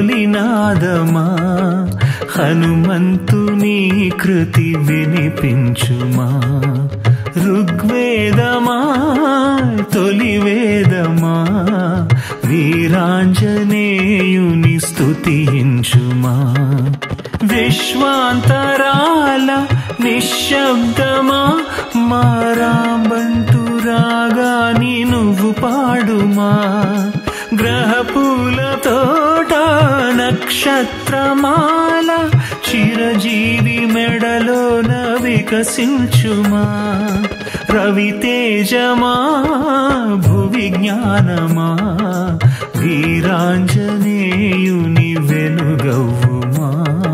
తొలినాదమా హనుమంతుని కృతి వినిపించుమా ఋగ్వేదమా తొలి వేదమా వీరాంజనేయుని స్తుతించుమా విశ్వాంతరాల నిశ్శబ్దమా మారాంబంటు రాగాని నువ్వు పాడుమా గ్రహపూల తోట నక్షత్రమాల చిరజీవి మెడలోన వికసించుమా రవితేజమా భువి జ్ఞానమా వీరాంజనేయుని వెనుగవ్వుమా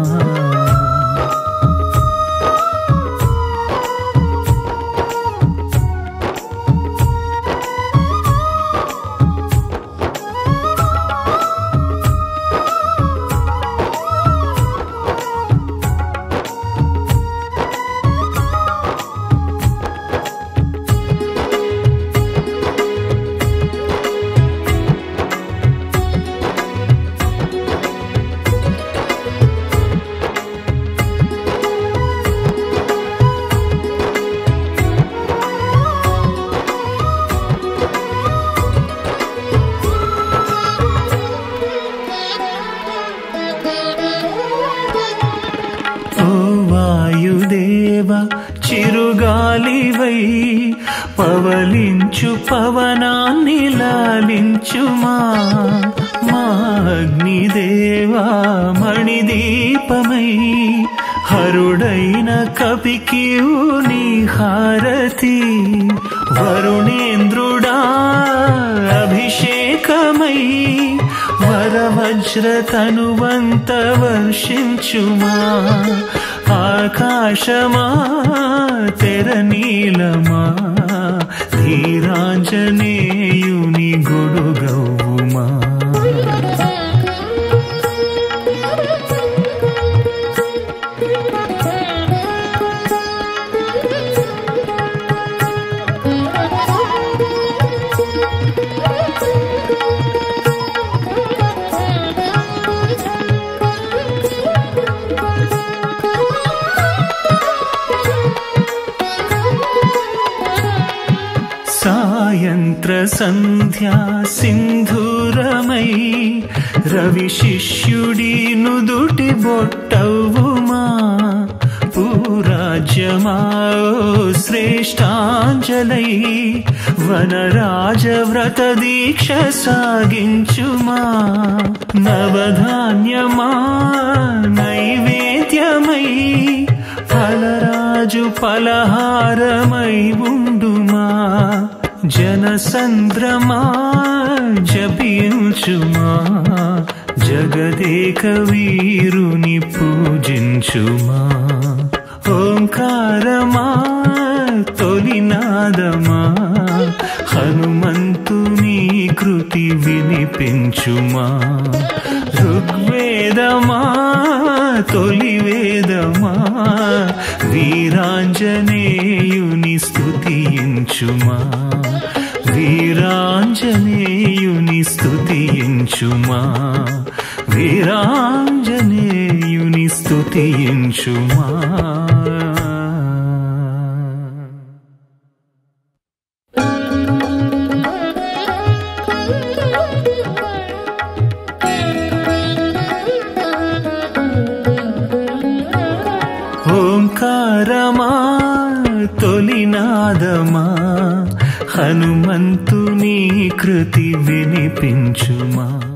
ఓ వాయుదేవ చిరుగాలివై పవలించు పవనాన్ని లాలించుమా మా అగ్నిదేవా మణిదీపమై హరుడైన కపికి నీ హారతి వరుణేంద్రుడా అభిషేకమై వరవజ్రతనువంత వర్షించుమా ఆకాశమా తెర నీలమా ధీరాంజనేయుని గొడుగవ్వుమా సాయంత్ర సంధ్యా సింధూరమై రవి శిష్యుడి నుదుటి బొట్టవుమా పూరాజ్యమా ఓ శ్రేష్టాంజలై వనరాజ వ్రత దీక్ష సాగించుమా నవధాన్యమా నైవేద్యమై ఫలరాజు ఫలహారమై ఉండుమా జనసంద్రమా జపించుమా జగదేక వీరుని పూజించుమా ఓంకారమా తొలినాదమా హనుమంతుని కృతి వినిపించుమా ఋగ్వేదమా తొలి వేదమా వీరాంజనేయుని స్తుతించుమా వీరాంజనేయుని స్తుతించుమా వీరాంజనేయుని స్తుతించుమా ఓంకారమా తొలినాదమా హనుమంతుని కృతి వినిపించుమా